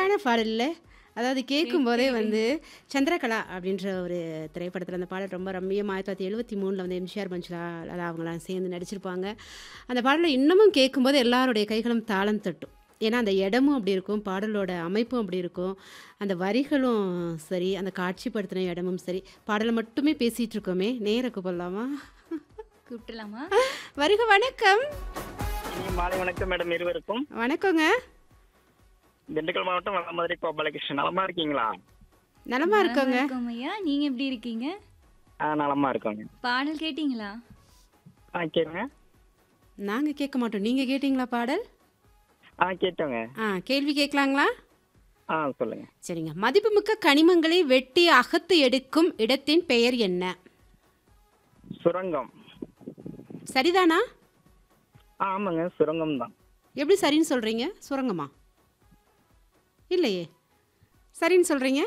அழகான பாடல்ல அதாவது கேட்கும்போதே வந்து சந்திரகலா அப்படின்ற ஒரு திரைப்படத்தில் அந்த பாடல் ரொம்ப ரம்மியம் ஆயிரத்தி தொள்ளாயிரத்தி எழுபத்தி மூணில் வந்து எம்ஜிஆர் மஞ்சுளா அதாவது அவங்களாம் சேர்ந்து நடிச்சிருப்பாங்க அந்த பாடலை இன்னமும் கேட்கும்போது எல்லாருடைய கைகளும் தாளம் தட்டும் ஏன்னா அந்த இடமும் அப்படி இருக்கும் பாடலோட அமைப்பும் அப்படி இருக்கும் அந்த வரிகளும் சரி அந்த காட்சிப்படுத்தின இடமும் சரி பாடலை மட்டுமே பேசிகிட்டு இருக்கோமே நேர கூப்பிடலாமா கூப்பிடலாமா வருக வணக்கம் இனி மாலை வணக்கம் மேடம் இருவருக்கும் வணக்கங்க திண்டுக்கல் மாவட்டம் வடமதுரை கோபாலகிருஷ்ணன் நலமா இருக்கீங்களா நலமா இருக்கோங்க வணக்கம் ஐயா நீங்க எப்படி இருக்கீங்க ஆ நலமா இருக்கோங்க பாடல் கேட்டீங்களா ஆ கேளுங்க நாங்கள் கேட்க மாட்டோம் நீங்கள் கேட்டிங்களா பாடல் ஆ கேட்டோங்க ஆ கேள்வி கேட்கலாங்களா ஆ சொல்லுங்க சரிங்க மதிப்புமிக்க கனிமங்களை வெட்டி அகத்து எடுக்கும் இடத்தின் பெயர் என்ன சுரங்கம் சரிதானா ஆ ஆமாங்க சுரங்கம் தான் எப்படி சரின்னு சொல்கிறீங்க சுரங்கமா இல்லையே சரின்னு சொல்கிறீங்க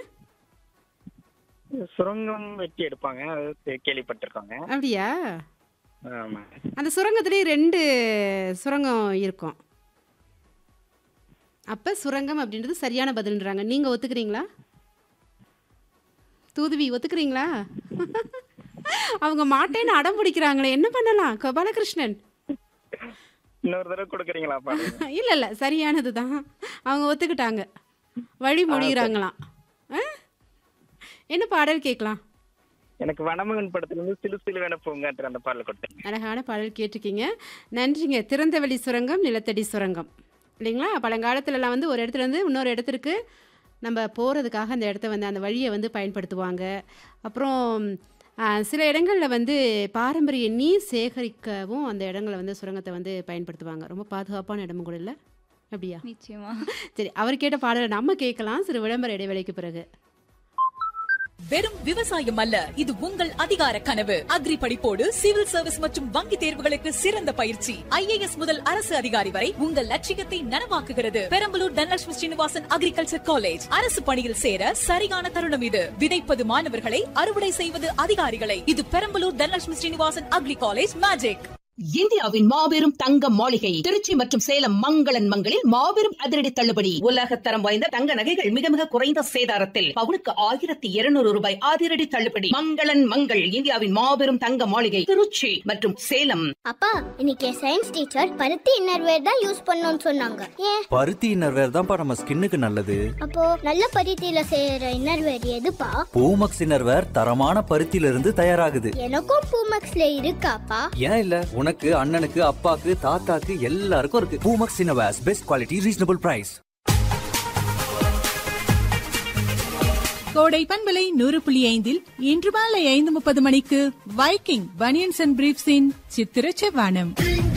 சுரங்கம் வெட்டி எடுப்பாங்க அது கே- கேள்விப்பட்டிருக்கோங்க அப்படியா ஆமா அந்த சுரங்கத்துலேயே ரெண்டு சுரங்கம் இருக்கும் அப்போ சுரங்கம் அப்படின்றது சரியான பதில்ன்றாங்க நீங்கள் ஒத்துக்கிறீங்களா தூதுவி ஒத்துக்கிறீங்களா அவங்க மாட்டேன்னு அடம் பிடிக்கிறாங்களே என்ன பண்ணலாம் கோபாலகிருஷ்ணன் இன்னொரு தடவை கொடுக்குறீங்களா பாருங்க இல்லை இல்லை சரியானது தான் அவங்க ஒத்துக்கிட்டாங்க வழி மொழிகிறாங்களாம் ஆ? என்ன பாடல் கேட்கலாம் எனக்கு வனமகன் படத்துல இருந்து சிலு சிலு வேண பூங்காற்று அந்த பாடல் கொடுத்தேன் அழகான பாடல் கேட்டிருக்கீங்க நன்றிங்க திறந்தவெளி சுரங்கம் நிலத்தடி சுரங்கம் இல்லைங்களா பழங்காலத்துலலாம் வந்து ஒரு இடத்துல இருந்து இன்னொரு இடத்திற்கு நம்ம போகிறதுக்காக அந்த இடத்த வந்து அந்த வழியை வந்து பயன்படுத்துவாங்க அப்புறம் ஆ, சில இடங்களில் வந்து பாரம்பரிய நீர் சேகரிக்கவும் அந்த இடங்களை வந்து சுரங்கத்தை வந்து பயன்படுத்துவாங்க ரொம்ப பாதுகாப்பான இடமும் கூட இல்லை அப்படியா நிச்சயமா சரி அவர் கேட்ட பாடலை நம்ம கேட்கலாம் சிறு விளம்பர இடைவேளைக்கு பிறகு வெறும் விவசாயம் அல்ல இது உங்கள் அதிகார கனவு அக்ரி படிப்போடு சிவில் சர்வீஸ் மற்றும் வங்கி தேர்வுகளுக்கு சிறந்த பயிற்சி ஐஏஎஸ் முதல் அரசு அதிகாரி வரை உங்கள் லட்சியத்தை நனவாக்குகிறது பெரம்பலூர் தனலட்சுமி ஸ்ரீனிவாசன் அக்ரிகல்ச்சர் காலேஜ் அரசு பணியில் சேர சரியான தருணம் இது விதைப்பது மாணவர்களை அறுவடை செய்வது அதிகாரிகளை இது Perambalur Dhanalakshmi Srinivasan agri college magic இந்தியாவின் மாபெரும் தங்க மாளிகை திருச்சி மற்றும் சேலம் மங்களன் மங்களில் மாபெரும் அதிரடி தள்ளுபடி உலகத்தரம் வாய்ந்த தங்க நகைகள் மிக மிக குறைந்த சேதாரத்தில் பவுனுக்கு ஆயிரத்தி இருநூறு ரூபாய் அதிரடி தள்ளுபடி மங்களன் மங்கள் இந்தியாவின் மாபெரும் தங்க மாளிகை திருச்சி மற்றும் சேலம் அப்பா இன்னைக்கு சயின்ஸ் டீச்சர் பருத்தி இன்னர்வேர் தான் யூஸ் பண்ணணும்னு சொன்னாங்க ஏன் பருத்தி இன்னர்வேர் தான்ப்பா நம்ம ஸ்கின்னுக்கு நல்லது அப்போ நல்ல பருத்தியில செய்யற இன்னர்வேர் எதுப்பா பூமக்ஸ் இன்னர்வேர் தரமான பருத்தியில இருந்து தயாராகுது எனக்கும் பூமக்ஸ்ல இருக்காப்பா ஏன் இல்ல உனக்கு அண்ணனுக்கு அப்பாக்கு தாத்தாக்கு எல்லாருக்கும் இருக்கு Poomex innerwears best quality reasonable price கோடை பண்பலை நூறு புள்ளி ஐந்தில் இன்று மாலை ஐந்து முப்பது மணிக்கு வைக்கிங் பனியன்ஸ் அண்ட் பிரீப்ஸின் சித்திர செவ்வானம்